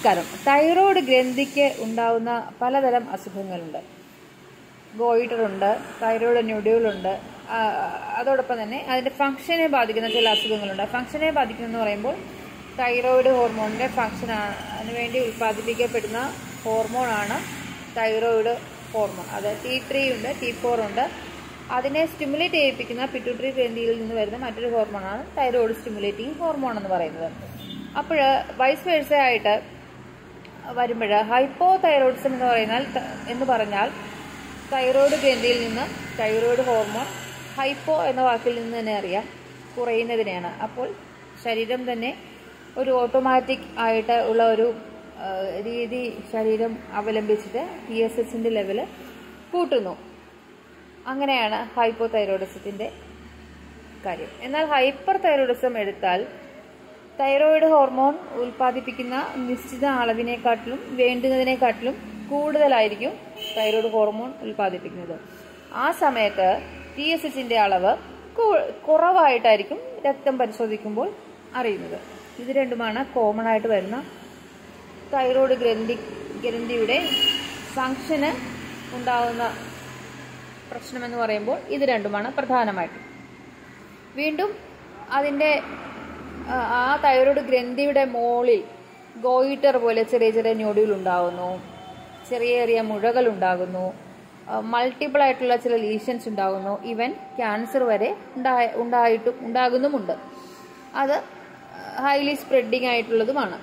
നമസ്കാരം തൈറോയ്ഡ് ഗ്രന്ഥിക്ക് ഉണ്ടാവുന്ന പലതരം അസുഖങ്ങളുണ്ട് ഗോയിറ്റർ ഉണ്ട് തൈറോയ്ഡ് ന്യൂഡ്യൂളുണ്ട് അതോടൊപ്പം തന്നെ അതിൻ്റെ ഫംഗ്ഷനെ ബാധിക്കുന്ന ചില അസുഖങ്ങളുണ്ട് ഫംഗ്ഷനെ ബാധിക്കുന്ന പറയുമ്പോൾ തൈറോയ്ഡ് ഹോർമോണിൻ്റെ ഫംഗ്ഷന് വേണ്ടി ഉൽപ്പാദിപ്പിക്കപ്പെടുന്ന ഹോർമോണാണ് തൈറോയ്ഡ് ഹോർമോൺ അത് ടി ത്രീ ഉണ്ട് ടി ഫോർ ഉണ്ട് അതിനെ സ്റ്റിമുലേറ്റ് ചെയ്യിപ്പിക്കുന്ന പിറ്റുട്ടറി ഗ്രന്ഥിയിൽ നിന്ന് വരുന്ന മറ്റൊരു ഹോർമോണാണ് തൈറോയ്ഡ് സ്റ്റിമുലേറ്റിംഗ് ഹോർമോൺ എന്ന് പറയുന്നത് അപ്പോൾ വൈസ് വേഴ്സ ആയിട്ട് വരുമ്പോൾ ഹൈപ്പോ തൈറോയിഡിസം എന്ന് പറയുന്നാൽ എന്ന് പറഞ്ഞാൽ തൈറോയ്ഡ് ഗ്രന്ഥിയിൽ നിന്ന് തൈറോയ്ഡ് ഹോർമോൺ ഹൈപ്പോ എന്ന വാക്കിൽ നിന്ന് തന്നെ അറിയാം കുറയുന്നതിനെയാണ് അപ്പോൾ ശരീരം തന്നെ ഒരു ഓട്ടോമാറ്റിക് ആയിട്ട് ഉള്ള ഒരു രീതി ശരീരം അവലംബിച്ചിട്ട് ടി എസ് എസിൻ്റെ ലെവല് കൂട്ടുന്നു അങ്ങനെയാണ് ഹൈപ്പോ തൈറോയിഡിസത്തിൻ്റെ കാര്യം എന്നാൽ ഹൈപ്പർ തൈറോയിഡിസം എടുത്താൽ തൈറോയിഡ് ഹോർമോൺ ഉൽപ്പാദിപ്പിക്കുന്ന നിശ്ചിത അളവിനെക്കാട്ടിലും വേണ്ടുന്നതിനെക്കാട്ടിലും കൂടുതലായിരിക്കും തൈറോയ്ഡ് ഹോർമോൺ ഉൽപ്പാദിപ്പിക്കുന്നത് ആ സമയത്ത് ടി എസ് എച്ചിൻ്റെ അളവ് കുറവായിട്ടായിരിക്കും രക്തം പരിശോധിക്കുമ്പോൾ അറിയുന്നത് ഇത് രണ്ടുമാണ് കോമൺ ആയിട്ട് വരുന്ന തൈറോയ്ഡ് ഗ്രന്ഥി ഗ്രന്ഥിയുടെ ഫങ്ഷന് ഉണ്ടാകുന്ന പ്രശ്നമെന്ന് പറയുമ്പോൾ ഇത് രണ്ടുമാണ് പ്രധാനമായിട്ടും വീണ്ടും അതിൻ്റെ ആ തൈറോയ്ഡ് ഗ്രന്ഥിയുടെ മോളിൽ ഗോയിറ്റർ പോലെ ചെറിയ ചെറിയ ഞൊടികൾ ഉണ്ടാകുന്നു ചെറിയ ചെറിയ മുഴകൾ ഉണ്ടാകുന്നു മൾട്ടിപ്പിൾ ആയിട്ടുള്ള ചില ലീഷൻസ് ഉണ്ടാകുന്നു ഈവൻ ക്യാൻസർ വരെ ഉണ്ടായ ഉണ്ടായിട്ടും ഉണ്ടാകുന്നുമുണ്ട് അത് ഹൈലി സ്പ്രെഡിങ് ആയിട്ടുള്ളതുമാണ്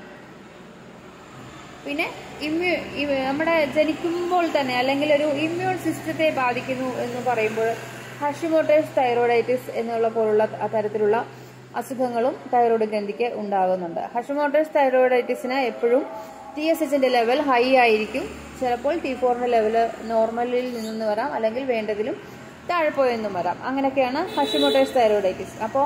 പിന്നെ ഇമ്മ്യൂ നമ്മുടെ ജനിക്കുമ്പോൾ തന്നെ അല്ലെങ്കിൽ ഒരു ഇമ്മ്യൂൺ സിസ്റ്റത്തെ ബാധിക്കുന്നു എന്ന് പറയുമ്പോൾ ഹഷിമോട്ടേഴ്സ് തൈറോയിഡൈറ്റിസ് എന്നുള്ള പോലുള്ള തരത്തിലുള്ള അസുഖങ്ങളും തൈറോയ്ഡ് ഗ്രന്ഥിക്ക് ഉണ്ടാകുന്നുണ്ട് ഹഷിമോട്ടേഴ്സ് തൈറോയിഡൈറ്റിസിന് എപ്പോഴും ടി എസ് എച്ചിന്റെ ലെവൽ ഹൈ ആയിരിക്കും ചിലപ്പോൾ ടി ഫോറിന്റെ ലെവല് നോർമലിൽ നിന്ന് വരാം അല്ലെങ്കിൽ വേണ്ടതിലും താഴെ പോയെന്നും വരാം അങ്ങനെയൊക്കെയാണ് ഹഷിമോട്ടേഴ്സ് തൈറോയിഡൈറ്റിസ് അപ്പോൾ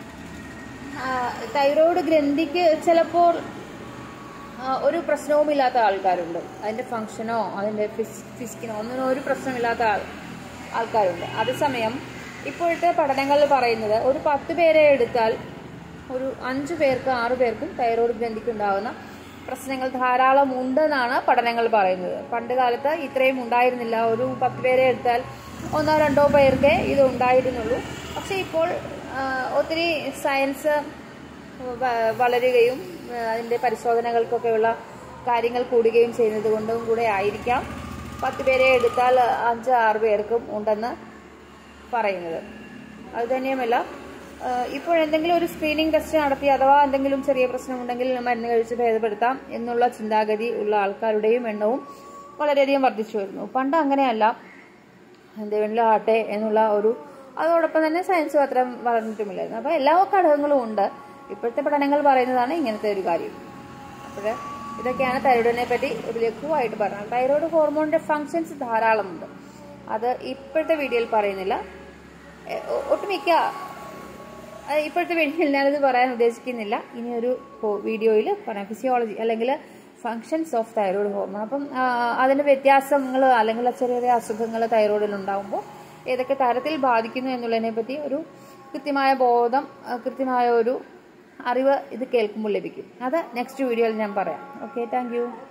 തൈറോയ്ഡ് ഗ്രന്ഥിക്ക് ചിലപ്പോൾ ഒരു പ്രശ്നവുമില്ലാത്ത ആൾക്കാരുണ്ട് അതിൻ്റെ ഫങ്ഷനോ അതിൻ്റെ ഫിസ് ഫിസിക്കിനോ ഒന്നിനും ഒരു പ്രശ്നമില്ലാത്ത ആൾ ആൾക്കാരുണ്ട് അതേസമയം ഇപ്പോഴത്തെ പഠനങ്ങൾ പറയുന്നത് ഒരു പത്ത് പേരെ എടുത്താൽ ഒരു അഞ്ചു പേർക്ക് ആറു പേർക്കും തൈറോയ്ഡ് ഗ്രന്ഥിക്ക് ഉണ്ടാകുന്ന പ്രശ്നങ്ങൾ ധാരാളം ഉണ്ടെന്നാണ് പഠനങ്ങൾ പറയുന്നത് പണ്ട് കാലത്ത് ഇത്രയും ഉണ്ടായിരുന്നില്ല ഒരു പത്ത് പേരെ എടുത്താൽ ഒന്നോ രണ്ടോ പേർക്കേ ഇത് ഉണ്ടായിരുന്നുള്ളൂ പക്ഷേ ഇപ്പോൾ ഒത്തിരി സയൻസ് വളരുകയും അതിൻ്റെ പരിശോധനകൾക്കൊക്കെയുള്ള കാര്യങ്ങൾ കൂടുകയും ചെയ്യുന്നത് കൊണ്ടും കൂടെ ആയിരിക്കാം പത്ത് പേരെ എടുത്താൽ അഞ്ച് ആറ് പേർക്കും ഉണ്ടെന്ന് പറയുന്നത് അത് തന്നെയുമല്ല ഇപ്പോൾ എന്തെങ്കിലും ഒരു സ്ക്രീനിങ് ടെസ്റ്റ് നടത്തി അഥവാ എന്തെങ്കിലും ചെറിയ പ്രശ്നമുണ്ടെങ്കിൽ മരുന്ന് കഴിച്ച് ഭേദപ്പെടുത്താം എന്നുള്ള ചിന്താഗതി ഉള്ള ആൾക്കാരുടെയും എണ്ണവും വളരെയധികം വർദ്ധിച്ചു വരുന്നു പണ്ട് അങ്ങനെയല്ല എന്തെങ്കിലും ആട്ടെ എന്നുള്ള ഒരു അതോടൊപ്പം തന്നെ സയൻസും അത്ര വളർന്നിട്ടുമില്ലായിരുന്നു അപ്പോൾ എല്ലാ ഘടകങ്ങളും ഉണ്ട് ഇപ്പോഴത്തെ പഠനങ്ങൾ പറയുന്നതാണ് ഇങ്ങനത്തെ ഒരു കാര്യം അപ്പോൾ ഇതൊക്കെയാണ് തൈറോയിഡിനെ പറ്റി ഒരു ലഘുവായിട്ട് പറഞ്ഞത് തൈറോയ്ഡ് ഹോർമോണിന്റെ ഫങ്ഷൻസ് ധാരാളമുണ്ട് അത് ഇപ്പോഴത്തെ വീഡിയോയിൽ പറയുന്നില്ല ഒട്ടുമിക്ക ഇപ്പോഴത്തെ വീഡിയോയിൽ ഞാനത് പറയാൻ ഉദ്ദേശിക്കുന്നില്ല ഇനിയൊരു വീഡിയോയിൽ പറയാം ഫിസിയോളജി അല്ലെങ്കിൽ ഫങ്ഷൻസ് ഓഫ് തൈറോയ്ഡ് ഹോർമോൺ അപ്പം അതിൻ്റെ വ്യത്യാസങ്ങൾ അല്ലെങ്കിൽ ചെറിയ ചെറിയ അസുഖങ്ങൾ തൈറോയിഡിൽ ഉണ്ടാകുമ്പോൾ ഏതൊക്കെ തരത്തിൽ ബാധിക്കുന്നു എന്നുള്ളതിനെ പറ്റി ഒരു കൃത്യമായ ബോധം കൃത്യമായ ഒരു അറിവ് ഇത് കേൾക്കുമ്പോൾ ലഭിക്കും അത് നെക്സ്റ്റ് വീഡിയോയിൽ ഞാൻ പറയാം ഓക്കെ താങ്ക്